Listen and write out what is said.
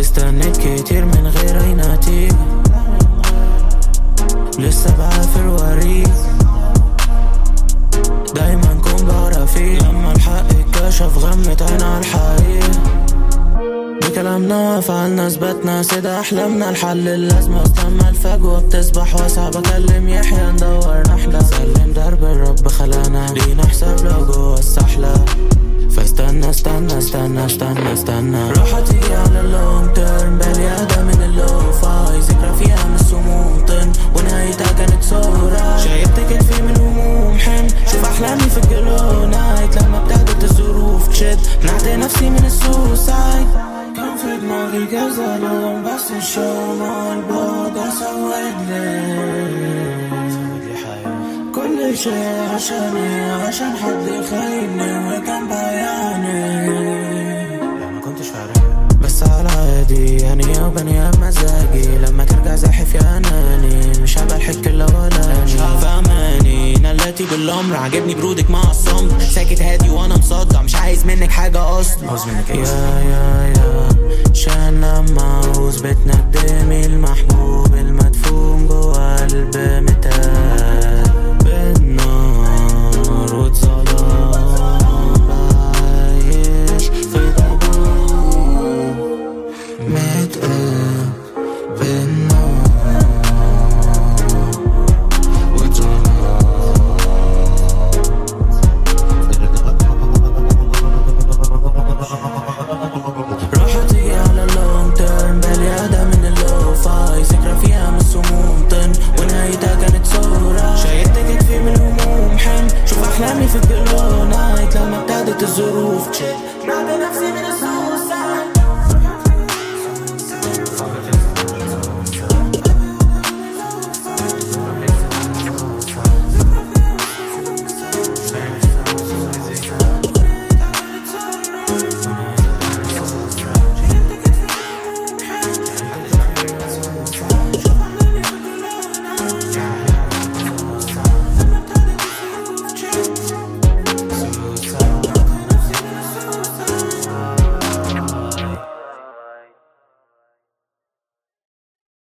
استنيت كتير من غير اي نتيجة لسه بعافر وريك دايما كون بقرا فيه لما الحق اتكشف غمت عين على الحقيقة بكلامنا وافعالنا اثبتنا سيدا احلامنا الحل اللازمة استنى الفجوة بتسبح واسع بكلم يحيى ندور نحلة سلم درب الرب خلانا لينا حساب لو جوا السحلة فاستنى استنى استنى استنى استنى راح تيجي على اللونج تيرم بالي اهدى من اللو فاي ذكرى فيها من السموم طن ونهايتها كانت صورة شايبت كتفي من هموم حن شوف احلامي في الجلو نايت لما ابتدت الظروف تشد منعت نفسي من السوسايد كان في دماغي كذا لون بس الشو مع البعد اسود لي كل شيء عشاني عشان حد يخيبني وكان بياني لا ما كنتش فارق بس على عادي يعني يا بني بمزاجي لما ترجع زاحف يا اناني مش هبقى الحك الاولاني فهماني نلاتي بالامر عاجبني برودك مع الصمت ساكت هادي وانا مصدع مش عايز منك حاجه اصلا عاوز منك يا يا يا عشان لما عاوز بتندم